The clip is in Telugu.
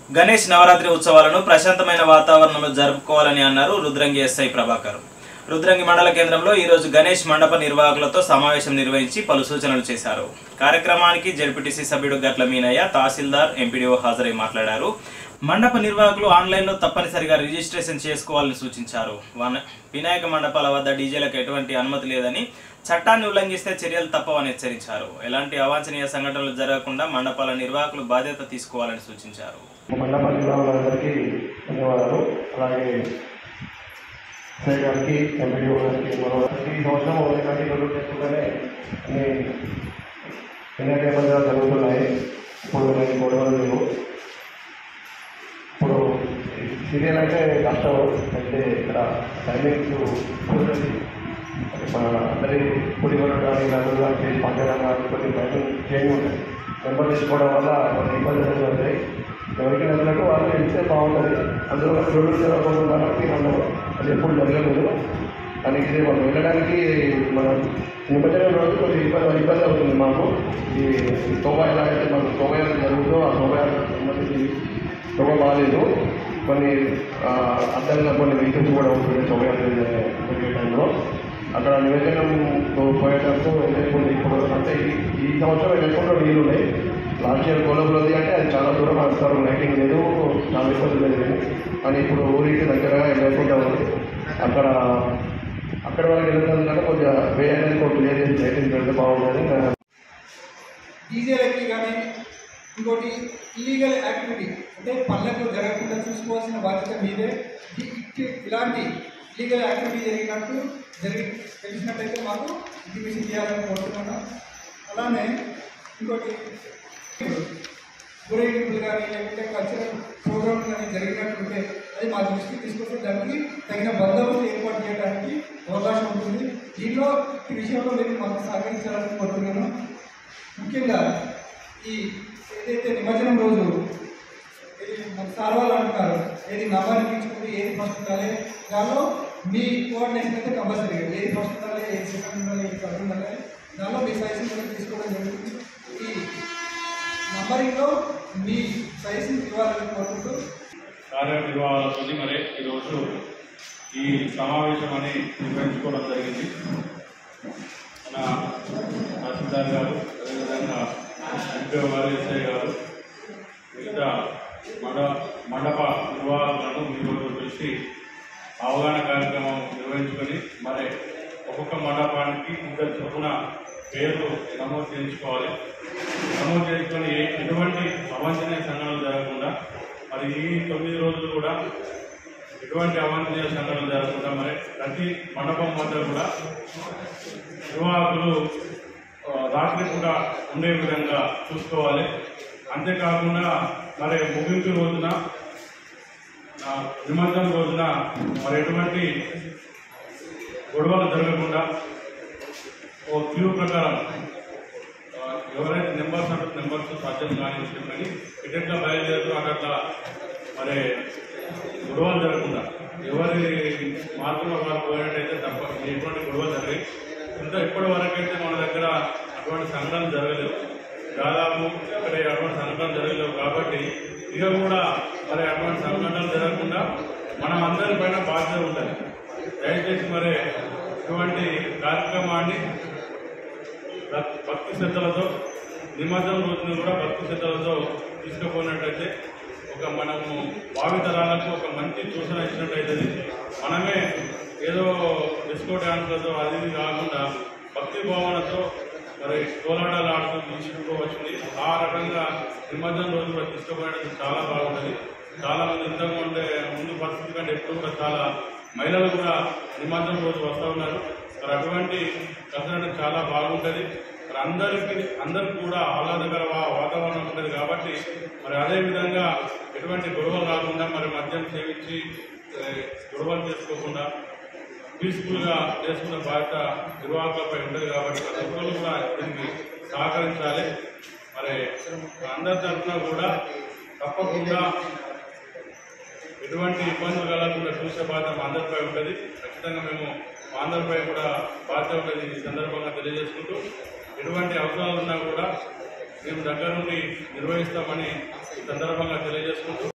గణేష్ నవరాత్రి ఉత్సవాలను ప్రశాంతమైన వాతావరణంలో జరుపుకోవాలని అన్నారు రుద్రంగి ఎస్ఐ ప్రభాకర్ రుద్రంగి మండల కేంద్రంలో ఈరోజు గణేష్ మండప నిర్వాహకులతో సమావేశం నిర్వహించి పలు సూచనలు చేశారు కార్యక్రమానికి జడ్పీటీసీ సభ్యుడు గట్ల మీనయ్య తహసీల్దార్ ఎంపీడీఓ హాజరై మాట్లాడారు మండప నిర్వాహకులు ఆన్లైన్లో తప్పనిసరిగా రిజిస్ట్రేషన్ చేసుకోవాలని సూచించారు వన- వినాయక మండపాల వద్ద డీజేలకు ఎటువంటి అనుమతి లేదని చట్టాన్ని ఉల్లంఘిస్తే చర్యలు తప్పవని హెచ్చరించారు ఎలాంటి అవాంఛనీయ సంఘటనలు జరగకుండా మండపాల నిర్వాహకులు బాధ్యత తీసుకోవాలని సూచించారు మండపల్లి వాళ్ళందరికీ ధన్యవాదాలు అలాగే ఎస్ఐ గారికి ఎంపీడీఓ గారికి మరో ఈ సంవత్సరం ఒకటి కంటే రెండు చేసుకుంటేనే అన్ని వినాయక మందిరాలు జరుగుతున్నాయి ఇప్పుడు నేను గొడవలు లేవు ఇప్పుడు సీరియల్ అంటే కష్టం అయితే ఇక్కడ టైమింగ్స్ కుదరదు మన అందరి పుడి కానీ నలుగురు కానీ చేసి పంచడం కానీ కొన్ని టైమింగ్ చేంజ్ ఉంటాయి నెంబర్ తీసుకోవడం వల్ల కొన్ని ఇబ్బందులు ఉంటాయి ఎవరికి నచ్చినట్టు వాళ్ళు ఇస్తే బాగుంటుంది అందులో రెండు జరగకుండా మనం అది ఎప్పుడు జరగలేదు కానీ ఇది మనం వెళ్ళడానికి మనం నిమజ్జనం రోజు కొంచెం ఇబ్బంది ఇబ్బంది అవుతుంది మాకు ఈ శోభ ఎలా అయితే మనకు శోభయాత్ర జరుగుతుందో ఆ శోభయాత్ర సంబంధించి శోభ బాగాలేదు కొన్ని ఆ, అర్థంగా కొన్ని వెహికల్స్ కూడా ఉంటుంది శోభయాత్ర జరిగే టైంలో అక్కడ నిమజ్జనం పోయేటప్పుడు వెళ్ళకుండా ఇప్పుడు అంటే ఈ ఈ సంవత్సరం వెళ్ళకుండా నీళ్ళు ఉన్నాయి లాస్ట్ ఇయర్ కోలబుల్ ఉంది అంటే అది చాలా దూరం అంటారు లైటింగ్ లేదు చాలా ఇబ్బంది లేదు కానీ ఇప్పుడు ఊరికి దగ్గరగా వెళ్ళకుండా ఉంది అక్కడ అక్కడ వరకు వెళ్తుంది కంటే కొద్దిగా వేరే క్లియర్ చేసి లైటింగ్ పెడితే బాగుంటుంది డీజేలకి కానీ ఇంకోటి ఇల్లీగల్ యాక్టివిటీ అంటే పనులకు జరగకుండా చూసుకోవాల్సిన బాధ్యత మీదే ఇ- ఇట్టి- ఇలాంటి ఇల్లీగల్ యాక్టివిటీ జరిగినట్టు జరిగి తెలిసినట్టయితే మాకు ఇంటిమేషన్ చేయాలని కోరుతున్నాను అలానే ఇంకోటి ఊరేగింపులు కానీ లేకపోతే కల్చరల్ ప్రోగ్రామ్ కానీ జరిగినట్టుంటే అది మా దృష్టికి తీసుకొస్తే దానికి తగిన బందోబస్తు ఏర్పాటు చేయడానికి అవకాశం ఉంటుంది దీనిలో ఈ విషయంలో మీరు మాకు సహకరించాలని కోరుతున్నాను ముఖ్యంగా ఈ ఏదైతే నిమజ్జనం రోజు ఇది మన సార్ వాళ్ళు అంటున్నారు ఏది నవ్వాన్ని తీసుకుంటే ఏది ఫస్ట్ ఉండాలి దానిలో మీ కోఆర్డినేషన్ అయితే కంపల్సరీ ఏది ఫస్ట్ ఉండాలి ఏది సెకండ్ ఉండాలి ఏది థర్డ్ ఉండాలి దానిలో మీ సజెషన్ కూడా తీసుకోవడం జరుగుతుంది ఈ నంబరింగ్లో మీ సజెషన్ ఇవ్వాలని కోరుకుంటూ కార్యనిర్వాహాలతో మరి ఈరోజు ఈ సమావేశం అని నిర్వహించుకోవడం జరిగింది మన తహసీల్దార్ గారు అదేవిధంగా ఎంపీఓ గారు ఎస్ఐ గారు మిగతా మండ మండప నిర్వాహకులను ఈరోజు పిలిచి అవగాహన కార్యక్రమం నిర్వహించుకొని మరి ఒక్కొక్క మండపానికి ఇద్దరు చొప్పున పేర్లు నమోదు చేయించుకోవాలి నమోదు చేసుకొని ఏ- ఎటువంటి అవాంఛనీయ సంఘటనలు జరగకుండా మరి ఈ తొమ్మిది రోజులు కూడా ఎటువంటి అవాంఛనీయ సంఘటనలు జరగకుండా మరి ప్రతి మండపం వద్ద కూడా నిర్వాహకులు ఆ, రాత్రి కూడా ఉండే విధంగా చూసుకోవాలి అంతేకాకుండా మరి ముగింపు రోజున ఆ, నిమజ్జనం రోజున మరి ఎటువంటి గొడవలు జరగకుండా ఓ క్యూ ప్రకారం ఆ, ఎవరైతే నెంబర్స్ అంటే నెంబర్స్ సాధ్యం కానీ చెప్పని టికెట్ల బయలుదేరుతూ అట్లా మరి గొడవలు జరగకుండా ఎవరి మార్గంలో వారు పోయినట్టయితే తప్ప ఎటువంటి గొడవలు జరిగాయి ఇంకా ఇప్పటి వరకు అయితే మన దగ్గర అటువంటి సంఘటనలు జరగలేవు దాదాపు ఇక్కడ అటువంటి సంఘటనలు జరగలేవు కాబట్టి ఇక కూడా మరి అటువంటి సంఘటనలు జరగకుండా మనం అందరి పైన బాధ్యత ఉంటుంది దయచేసి మరి ఇటువంటి కార్యక్రమాన్ని భక్- భక్తి శ్రద్ధలతో నిమజ్జనం రోజున కూడా భక్తి శ్రద్ధలతో తీసుకుపోయినట్టయితే ఒక మనము భావితరాలకు ఒక మంచి సూచన ఇచ్చినట్టయితే మనమే ఏదో డిస్కో డ్యాన్స్లతో అది ఇది కాకుండా భక్తి భావనతో మరి కోలాటాలు ఆడుతూ తీసుకుపోవచ్చుంది ఆ రకంగా నిమజ్జనం రోజు కూడా తీసుకుపోయడం చాలా బాగుంటుంది చాలా మంది ఇంతకు ఉండే ముందు పరిస్థితి కంటే ఎప్పుడు కూడా చాలా మహిళలు కూడా నిమజ్జనం రోజు వస్తూ ఉన్నారు మరి అటువంటి కసరత్తు చాలా బాగుంటుంది మరి అందరికీ అందరికి కూడా ఆహ్లాదకర వా- వాతావరణం ఉంటుంది కాబట్టి మరి అదే విధంగా ఎటువంటి గొడవలు రాకుండా మరి మద్యం సేవించి ఏ, గొడవలు చేసుకోకుండా పీస్ఫుల్గా చేసుకున్న బాధ్యత నిర్వాహకులపై ఉంటుంది కాబట్టి ప్రతి ఒక్కరు కూడా దీనికి సహకరించాలి మరి అందరి తరఫున కూడా తప్పకుండా ఎటువంటి ఇబ్బందులు కలగకుండా చూసే బాధ్యత మా అందరిపై ఉంటుంది ఖచ్చితంగా మేము మా అందరిపై కూడా బాధ్యత ఉంటుంది ఈ సందర్భంగా తెలియజేసుకుంటూ ఎటువంటి అవసరాలు ఉన్నా కూడా మేము దగ్గర నుండి నిర్వహిస్తామని ఈ సందర్భంగా తెలియజేసుకుంటూ